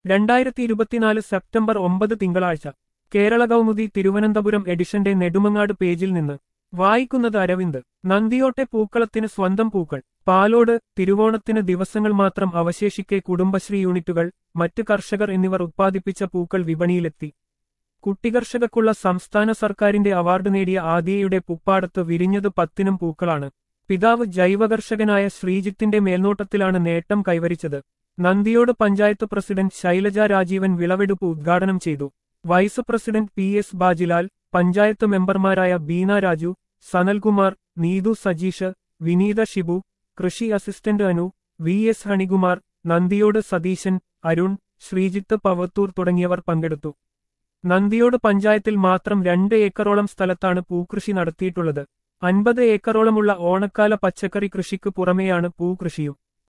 രണ്ടായിരത്തി ഇരുപത്തിനാല് സെപ്റ്റംബർ ഒമ്പത് തിങ്കളാഴ്ച കേരള കൗമുദി തിരുവനന്തപുരം എഡിഷന്റെ നെടുമങ്ങാട് പേജിൽ നിന്ന് വായിക്കുന്നത് അരവിന്ദ് നന്ദിയോട്ടെ പൂക്കളത്തിന് സ്വന്തം പൂക്കൾ പാലോട് തിരുവോണത്തിന് ദിവസങ്ങൾ മാത്രം അവശേഷിക്കെ കുടുംബശ്രീ യൂണിറ്റുകൾ മറ്റ് കർഷകർ എന്നിവർ ഉത്പാദിപ്പിച്ച പൂക്കൾ വിപണിയിലെത്തി കുട്ടികർഷകർക്കുള്ള സംസ്ഥാന സർക്കാരിന്റെ അവാർഡ് നേടിയ ആദിയയുടെ പുപ്പാടത്ത് വിരിഞ്ഞത് പത്തിനും പൂക്കളാണ് പിതാവ് ജൈവകർഷകനായ ശ്രീജിത്തിന്റെ മേൽനോട്ടത്തിലാണ് നേട്ടം കൈവരിച്ചത് നന്ദിയോട് പഞ്ചായത്ത് പ്രസിഡന്റ് ശൈലജ രാജീവൻ വിളവെടുപ്പ് ഉദ്ഘാടനം ചെയ്തു vice president P S Bajilal panchayat മെമ്പർമാരായ ബീന രാജു സനൽകുമാർ നീതു സജീഷ് വിനീത ഷിബു കൃഷി assistant Anu V S Honeykumar Nandiyode Satheesan Arun Sreejith പവത്തൂർ തുടങ്ങിയവർ പങ്കെടുത്തു നന്ദിയോട് പഞ്ചായത്തിൽ മാത്രം രണ്ട് ഏക്കറോളം സ്ഥലത്താണ് പൂക്കൃഷി നടത്തിയിട്ടുള്ളത് അൻപത് ഏക്കറോളമുള്ള ഓണക്കാല പച്ചക്കറി കൃഷിക്ക് പുറമെയാണ് പൂകൃഷിയും